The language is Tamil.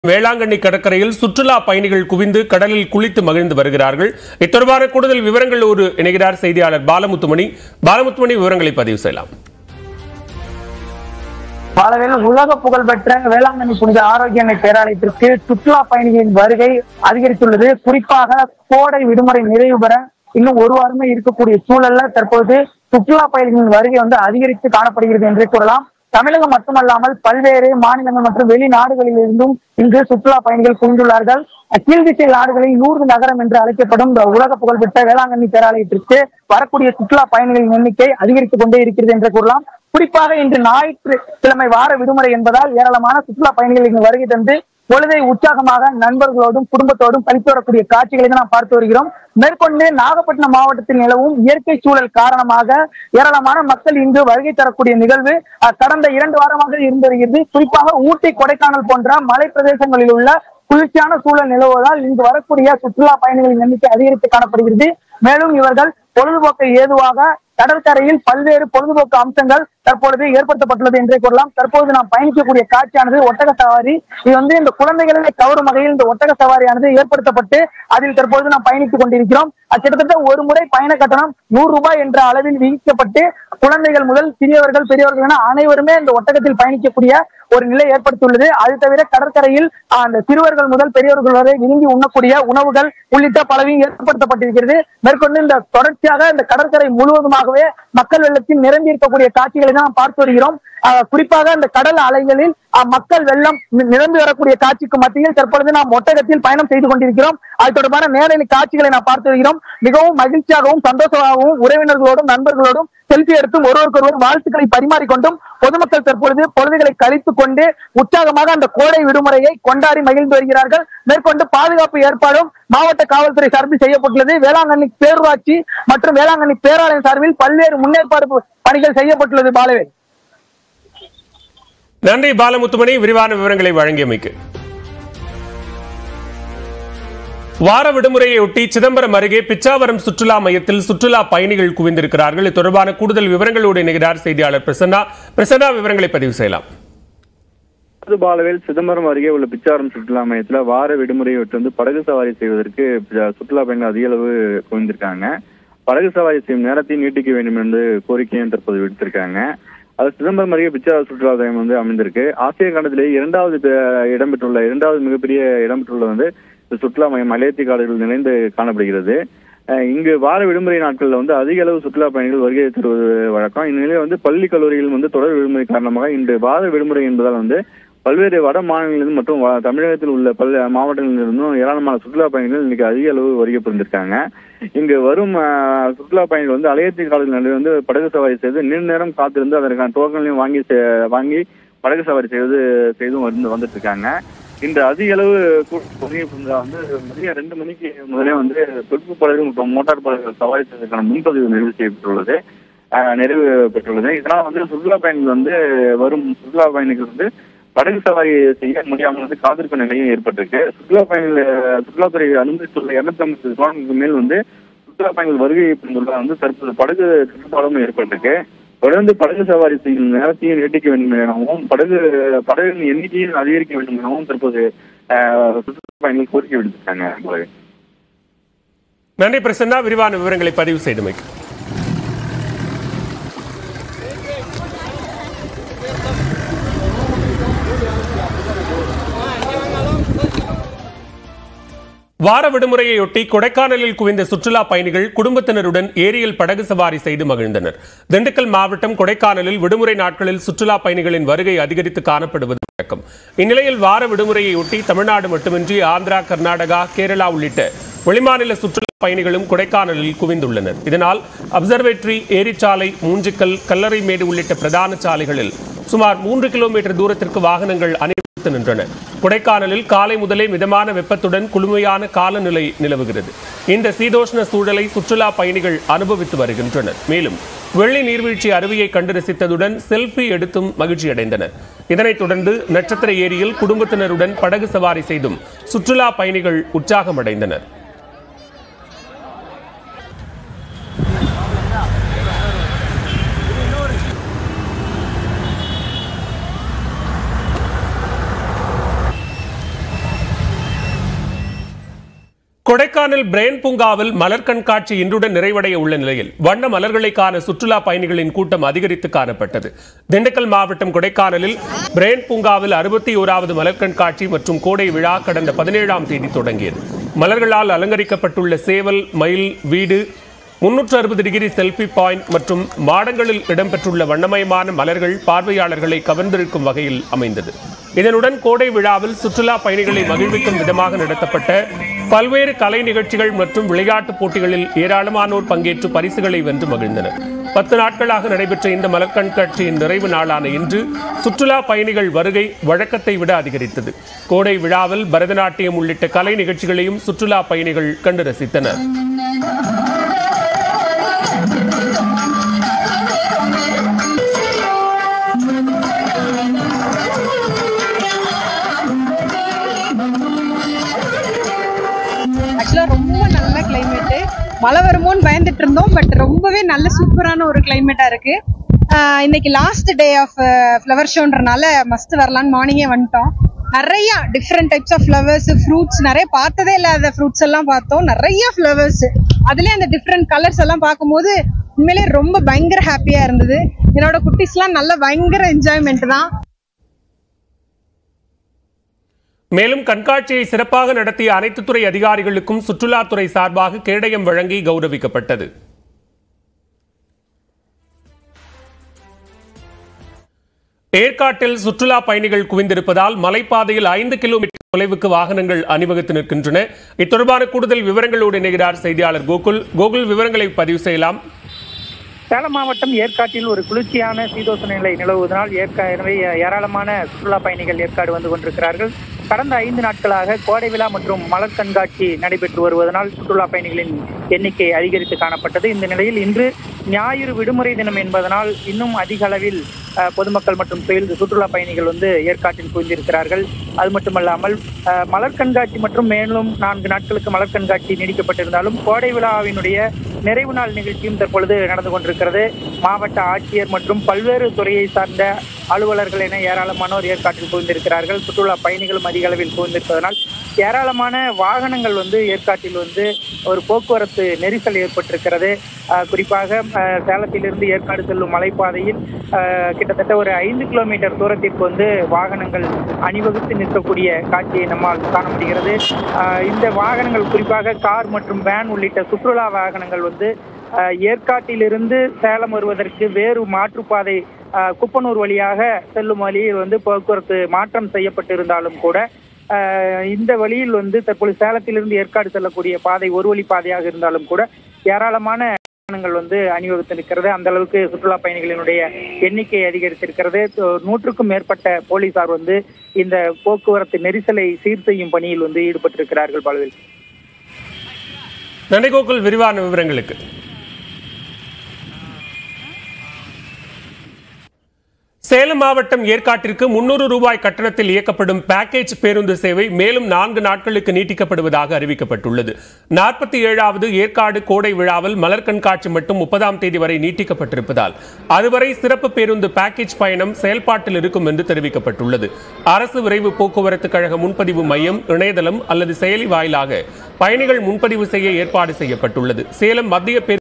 வேளாங்கண்ணி கடற்கரையில் சுற்றுலா பயணிகள் குவிந்து கடலில் குளித்து மகிழ்ந்து வருகிறார்கள் இத்தொடர்பான கூடுதல் விவரங்கள் ஒரு இணைகிறார் செய்தியாளர் பாலமுத்துமணி பாலமுத்துமணி விவரங்களை பதிவு செய்யலாம் பாலவேல் உலக புகழ்பெற்ற வேளாங்கண்ணி புனித ஆரோக்கிய அன்னை பேராலயத்திற்கு சுற்றுலா பயணிகளின் வருகை அதிகரித்துள்ளது குறிப்பாக கோடை விடுமுறை நிறைவு பெற இன்னும் ஒரு வாரமே இருக்கக்கூடிய சூழல்ல தற்போது சுற்றுலா பயணிகளின் வருகை வந்து அதிகரித்து காணப்படுகிறது என்றே கூறலாம் தமிழகம் மட்டுமல்லாமல் பல்வேறு மாநிலங்கள் மற்றும் வெளிநாடுகளில் இருந்தும் இங்கு சுற்றுலா பயணிகள் குவிந்துள்ளார்கள் கீழ்திசை நாடுகளில் நூறு நகரம் என்று அழைக்கப்படும் இந்த உலக புகழ்பெற்ற வேளாங்கண்ணி பேராலயத்திற்கு வரக்கூடிய சுற்றுலா பயணிகளின் எண்ணிக்கை அதிகரித்துக் கொண்டே இருக்கிறது என்று கூறலாம் குறிப்பாக இன்று ஞாயிற்றுக்கிழமை வார விடுமுறை என்பதால் ஏராளமான சுற்றுலா பயணிகள் இங்கு வருகை தந்து பொழுதை உற்சாகமாக நண்பர்களோடும் குடும்பத்தோடும் கழித்து வரக்கூடிய காட்சிகளை தான் நாம் பார்த்து வருகிறோம் மேற்கொண்டு நாகப்பட்டினம் மாவட்டத்தில் நிலவும் இயற்கை சூழல் காரணமாக ஏராளமான மக்கள் இங்கு வருகை தரக்கூடிய நிகழ்வு அஹ், கடந்த இரண்டு வாரமாக இருந்து வருகிறது குறிப்பாக ஊட்டி கொடைக்கானல் போன்ற மலை பிரதேசங்களில் உள்ள குளிர்ச்சியான சூழல் நிலவுவதால் இங்கு வரக்கூடிய சுற்றுலா பயணிகளின் எண்ணிக்கை அதிகரித்து காணப்படுகிறது மேலும் இவர்கள் பொழுதுபோக்கை ஏதுவாக கடற்கரையில் பல்வேறு பொழுதுபோக்கு அம்சங்கள் தற்பொழுது ஏற்படுத்தப்பட்டுள்ளது என்றே கூறலாம் தற்போது நாம் பயணிக்கக்கூடிய காட்சியானது ஒட்டக சவாரி இது வந்து இந்த குழந்தைகளை கவரும் வகையில் இந்த ஒட்டக சவாரியானது ஏற்படுத்தப்பட்டு அதில் தற்போது நாம் பயணித்துக் கொண்டிருக்கிறோம் அது கிட்டத்தட்ட ஒரு முறை பயண கட்டணம் நூறு ரூபாய் என்ற அளவில் விதிக்கப்பட்டு குழந்தைகள் முதல் சிறியவர்கள் பெரியவர்கள் என அனைவருமே இந்த ஒட்டகத்தில் பயணிக்கக்கூடிய ஒரு நிலை ஏற்படுத்தியுள்ளது அது தவிர கடற்கரையில் ஆஹ், அந்த சிறுவர்கள் முதல் பெரியவர்கள் வரை விரும்பி உண்ணக்கூடிய உணவுகள் உள்ளிட்ட பலவையும் ஏற்படுத்தப்பட்டிருக்கிறது மேற்கொண்டு இந்த தொடர்ச்சியாக இந்த கடற்கரை முழுவதுமாகவே மக்கள் வெள்ளத்தில் நிரம்பி இருக்கக்கூடிய காட்சிகளை தான் நாம் பார்த்து வருகிறோம் ஆஹ், குறிப்பாக இந்த கடல் அலைகளில் ஆஹ், மக்கள் வெள்ளம் நி- நிரம்பி வரக்கூடிய காட்சிக்கு மத்தியில் தற்பொழுது நாம் ஒட்டகத்தில் பயணம் செய்து கொண்டிருக்கிறோம் அது தொடர்பான நேரடி காட்சிகளை நாம் பார்த்து வருகிறோம் மிகவும் மகிழ்ச்சியாகவும் சந்தோஷமாகவும் உறவினர்களோடும் நண்பர்களோடும் செல்ஃபி எடுத்தும் ஒருவருக்கொருவர் வாழ்த்துக்களை பரிமாறிக்கொண்டும் பொதுமக்கள் தற்பொழுது பொழுதுகளை கழித்துக் கொண்டு உற்சாகமாக அந்த கோடை விடுமுறையை கொண்டாடி மகிழ்ந்து வருகிறார்கள் மேற்கொண்டு பாதுகாப்பு ஏற்பாடும் மாவட்ட காவல்துறை சார்பில் செய்யப்பட்டுள்ளது வேளாங்கண்ணி பேரூராட்சி மற்றும் வேளாங்கண்ணி பேராலயம் சார்பில் பல்வேறு முன்னேற்பாடு பணிகள் செய்யப்பட்டுள்ளது பாலவேல் நன்றி பாலமுத்துமணி விரிவான விவரங்களை வழங்கியமைக்கு வார விடுமுறையொட்டி சிதம்பரம் அருகே பிச்சாவரம் சுற்றுலா மையத்தில் சுற்றுலா பயணிகள் குவிந்திருக்கிறார்கள் இது தொடர்பான கூடுதல் விவரங்களோடு இணைகிறார் செய்தியாளர் பிரசன்னா பிரசன்னா விவரங்களை பதிவு செய்யலாம் அது பாலவேல் சிதம்பரம் அருகே உள்ள பிச்சாரம் சுற்றுலா மையத்துல வார விடுமுறையொட்டி வந்து படகு சவாரி செய்வதற்கு ப- சுற்றுலா பயணிகள் அதிக அளவு குவிந்திருக்காங்க படகு சவாரி செய்யும் நேரத்தை நீட்டிக்க வேண்டும் என்று கோரிக்கையும் தற்போது விடுத்திருக்காங்க அது சிதம்பரம் அருகே பிச்சாரம் சுற்றுலா தலம் வந்து அமைந்திருக்கு ஆசிய கண்டத்திலேயே இரண்டாவது ப- இடம்பெற்றுள்ள இரண்டாவது மிகப்பெரிய இடம்பெற்றுள்ள வந்து இந்த சுற்றுலா மையம் மலையத்தி காடுகள் நிறைந்து காணப்படுகிறது அஹ் இங்கு வார விடுமுறை நாட்கள்ல வந்து அதிக அளவு சுற்றுலா பயணிகள் வருகை தருவது வழக்கம் இந்நிலையில் வந்து பள்ளி கல்லூரிகள் வந்து தொடர் விடுமுறை காரணமாக இன்று வார விடுமுறை என்பதால் வந்து பல்வேறு வட மாநிலங்களிலும் மற்றும் வ- தமிழகத்தில் உள்ள பல மாவட்டங்களிலிருந்தும் ஏராளமான சுற்றுலா பயணிகள் இன்னைக்கு அதிக அளவு வருகை புரிந்திருக்காங்க இங்கு வரும் அஹ், சுற்றுலா பயணிகள் வந்து அலையத்தி காலத்தில் நடுவே வந்து படகு சவாரி செய்து நீண்ட நேரம் காத்திருந்து அதற்கான டோக்கன்லையும் வாங்கி செ- வாங்கி படகு சவாரி செய்வது செய்தும் வந்து வந்துட்டு இருக்காங்க இன்று அதிக அளவு கூட்டம் வருகை புரிந்ததால் வந்து மதியம் ரெண்டு மணிக்கு முதலே வந்து தொழில்நுட்ப படகுகள் மற்றும் மோட்டார் படகுகள் சவாரி செய்வதற்கான முன்பதிவு நிறைவு செய்யப்பட்டுள்ளது அஹ், நிறைவு பெற்றுள்ளது இதனால் வந்து சுற்றுலா பயணிகள் வந்து வரும் சுற்றுலா பயணிகள் வந்து படகு சவாரி செய்ய முடியாமல் வந்து காத்திருப்பு நிலையும் ஏற்பட்டிருக்கு சுற்றுலா பயணிகள் சுற்றுலாத்துறை அனுமதித்துள்ள இருநூத்தி ஐம்பது கிலோமீட்டருக்கு மேல் வந்து சுற்றுலா பயணிகள் வருகை புரிந்துள்ளதால் வந்து தற்போது படகு தட்டுப்பாடும் ஏற்பட்டிருக்கு தொடர்ந்து படகு சவாரி செய்யும் நேரத்தையும் நீட்டிக்க வேண்டும் எனவும் படகு படகுகளின் எண்ணிக்கையும் அதிகரிக்க வேண்டும் எனவும் தற்போது அஹ், சுற்றுலா பயணிகள் கோரிக்கை விடுத்திருக்காங்க போலவே. நன்றி பிரசன்னா விரிவான விவரங்களை பதிவு செய்தமைக்கு வார விடுமுறையொட்டி கொடைக்கானலில் குவிந்த சுற்றுலா பயணிகள் குடும்பத்தினருடன் ஏரியில் படகு சவாரி செய்து மகிழ்ந்தனர் திண்டுக்கல் மாவட்டம் கொடைக்கானலில் விடுமுறை நாட்களில் சுற்றுலா பயணிகளின் வருகை அதிகரித்து காணப்படுவது வழக்கம் இந்நிலையில் வார விடுமுறையொட்டி தமிழ்நாடு மட்டுமின்றி ஆந்திரா கர்நாடகா கேரளா உள்ளிட்ட வெளிமாநில சுற்றுலா பயணிகளும் கொடைக்கானலில் குவிந்துள்ளனர் இதனால் அப்சர்வேட்டரி ஏரிச்சாலை மூஞ்சிக்கல் கல்லறைமேடு உள்ளிட்ட பிரதான சாலைகளில் சுமார் மூன்று கிலோமீட்டர் தூரத்திற்கு வாகனங்கள் அணிவகுத்து நின்றன கொடைக்கானலில் காலை முதலே மிதமான வெப்பத்துடன் குளுமையான காலநிலை நிலவுகிறது இந்த சீதோஷ்ண சூழலை சுற்றுலா பயணிகள் அனுபவித்து வருகின்றனர் மேலும் வெள்ளி நீர்வீழ்ச்சி அருவியை கண்டு ரசித்ததுடன் செல்ஃபி எடுத்தும் மகிழ்ச்சியடைந்தனர் இதனைத் தொடர்ந்து நட்சத்திர ஏரியில் குடும்பத்தினருடன் படகு சவாரி செய்தும் சுற்றுலா பயணிகள் உற்சாகமடைந்தனர் கொடைக்கானல் பிரெயின் பூங்காவில் மலர் கண்காட்சி இன்றுடன் நிறைவடைய உள்ள நிலையில் வண்ண மலர்களை காண சுற்றுலா பயணிகளின் கூட்டம் அதிகரித்து காணப்பட்டது திண்டுக்கல் மாவட்டம் கொடைக்கானலில் பிரெயின் பூங்காவில் அறுபத்தி ஓராவது மலர் கண்காட்சி மற்றும் கோடை விழா கடந்த பதினேழாம் தேதி தொடங்கியது மலர்களால் அலங்கரிக்கப்பட்டுள்ள சேவல் மயில் வீடு முன்னூற்று அறுபது டிகிரி செல்ஃபி பாயிண்ட் மற்றும் மாடங்களில் இடம்பெற்றுள்ள வண்ணமயமான மலர்கள் பார்வையாளர்களை கவர்ந்திருக்கும் வகையில் அமைந்தது இதனுடன் கோடை விழாவில் சுற்றுலா பயணிகளை மகிழ்விக்கும் விதமாக நடத்தப்பட்ட பல்வேறு கலை நிகழ்ச்சிகள் மற்றும் விளையாட்டுப் போட்டிகளில் ஏராளமானோர் பங்கேற்று பரிசுகளை வென்று மகிழ்ந்தனர் பத்து நாட்களாக நடைபெற்ற இந்த மலர் கண்காட்சியின் நிறைவு நாளான இன்று சுற்றுலா பயணிகள் வருகை வழக்கத்தை விட அதிகரித்தது கோடை விழாவில் பரதநாட்டியம் உள்ளிட்ட கலை நிகழ்ச்சிகளையும் சுற்றுலா பயணிகள் கண்டு ரசித்தனர் ஆக்சுவலாக ரொம்ப நல்ல கிளைமேட்டு மழை வருமோன்னு பயந்துட்டு இருந்தோம் பட் ரொம்பவே நல்ல சூப்பரான ஒரு கிளைமேட்டாக இருக்கு ஆஹ் இன்னைக்கு லாஸ்ட் டே ஆஃப் ஃப்ளவர் ஷோன்றனால மஸ்ட் வரலான்னு மார்னிங்கே வந்துட்டோம் நிறைய different types of flowers fruits நிறைய பார்த்ததே இல்லாத ஃப்ரூட்ஸ் எல்லாம் பார்த்தோம் நிறைய ஃப்ளவர்ஸ் அதுலேயே அந்த டிஃப்ரெண்ட் கலர்ஸ் எல்லாம் பார்க்கும்போது உண்மையிலேயே ரொம்ப பயங்கர ஹாப்பியாக இருந்தது என்னோட குட்டீஸ்லாம் நல்ல பயங்கர என்ஜாய்மெண்ட் தான் மேலும் கண்காட்சியை சிறப்பாக நடத்திய அனைத்து துறை அதிகாரிகளுக்கும் சுற்றுலாத்துறை சார்பாக கேடயம் வழங்கி கௌரவிக்கப்பட்டது ஏற்காட்டில் சுற்றுலா பயணிகள் குவிந்திருப்பதால் மலைப்பாதையில் ஐந்து கிலோமீட்டர் தொலைவுக்கு வாகனங்கள் அணிவகுத்து நிற்கின்றன இத்தொடர்பான கூடுதல் விவரங்களோடு இணைகிறார் செய்தியாளர் கோகுல் கோகுல் விவரங்களை பதிவு செய்யலாம் சேலம் மாவட்டம் ஏற்காட்டில் ஒரு குளிர்ச்சியான சீதோஷண நிலை நிலவுவதனால் ஏற்கா எனவே ஏராளமான சுற்றுலா பயணிகள் ஏற்காடு வந்து கொண்டிருக்கிறார்கள் கடந்த ஐந்து நாட்களாக கோடை விழா மற்றும் மலர் கண்காட்சி நடைபெற்று வருவதனால் சுற்றுலா பயணிகளின் எண்ணிக்கை அதிகரித்து காணப்பட்டது இந்த நிலையில் இன்று ஞாயிறு விடுமுறை தினம் என்பதனால் இன்னும் அதிக அளவில் அஹ், பொதுமக்கள் மற்றும் செயல் சுற்றுலா பயணிகள் வந்து ஏற்காட்டில் குவிந்திருக்கிறார்கள் அது மட்டுமல்லாமல் அஹ், மலர் கண்காட்சி மற்றும் மேலும் நான்கு நாட்களுக்கு மலர் கண்காட்சி நீடிக்கப்பட்டிருந்தாலும் கோடை விழாவினுடைய நிறைவு நாள் நிகழ்ச்சியும் தற்பொழுது நடந்து கொண்டிருக்கிறது மாவட்ட ஆட்சியர் மற்றும் பல்வேறு துறையை சார்ந்த அலுவலர்கள் என ஏராளமானோர் ஏற்காட்டில் குவிந்திருக்கிறார்கள் சுற்றுலா பயணிகளும் அதிக அளவில் குவிந்திருப்பதனால் ஏராளமான வாகனங்கள் வந்து ஏற்காட்டில் வந்து ஒரு போக்குவரத்து நெரிசல் ஏற்பட்டிருக்கிறது அஹ், குறிப்பாக அஹ், சேலத்திலிருந்து ஏற்காடு செல்லும் மலைப்பாதையில் அஹ், கிட்டத்தட்ட ஒரு ஐந்து கிலோமீட்டர் தூரத்திற்கு வந்து வாகனங்கள் அணிவகுத்து நிற்கக்கூடிய காட்சியை நம்மால் காண முடிகிறது அஹ், இந்த வாகனங்கள் குறிப்பாக கார் மற்றும் வேன் உள்ளிட்ட சுற்றுலா வாகனங்கள் வந்து அஹ், ஏற்காட்டிலிருந்து சேலம் வருவதற்கு வேறு மாற்றுப்பாதை அஹ், குப்பனூர் வழியாக செல்லும் வழியில் வந்து போக்குவரத்து மாற்றம் செய்யப்பட்டிருந்தாலும் கூட அஹ், இந்த வழியில் வந்து தற்பொழுது சேலத்திலிருந்து ஏற்காடு செல்லக்கூடிய பாதை ஒரு வழி பாதையாக இருந்தாலும் கூட ஏராளமான வாகனங்கள் வந்து அணிவகுத்து நிற்கிறது அந்த அளவுக்கு சுற்றுலா பயணிகளினுடைய எண்ணிக்கை அதிகரித்திருக்கிறது தொ- நூற்றுக்கும் மேற்பட்ட போலீசார் வந்து இந்த போக்குவரத்து நெரிசலை சீர் செய்யும் பணியில் வந்து ஈடுபட்டிருக்கிறார்கள் பலவில் நன்றி கோகுல் விரிவான விவரங்களுக்கு சேலம் மாவட்டம் ஏற்காட்டிற்கு முன்னூறு ரூபாய் கட்டணத்தில் இயக்கப்படும் பேக்கேஜ் பேருந்து சேவை மேலும் நான்கு நாட்களுக்கு நீட்டிக்கப்படுவதாக அறிவிக்கப்பட்டுள்ளது நாற்பத்தி ஏழாவது ஏற்காடு கோடை விழாவில் மலர் கண்காட்சி மட்டும் முப்பதாம் தேதி வரை நீட்டிக்கப்பட்டிருப்பதால் அதுவரை சிறப்பு பேருந்து பேக்கேஜ் பயணம் செயல்பாட்டில் இருக்கும் என்று தெரிவிக்கப்பட்டுள்ளது அரசு விரைவு போக்குவரத்து கழக முன்பதிவு மையம் இணையதளம் அல்லது செயலி வாயிலாக பயணிகள் முன்பதிவு செய்ய ஏற்பாடு செய்யப்பட்டுள்ளது சேலம் மத்திய பேருந்து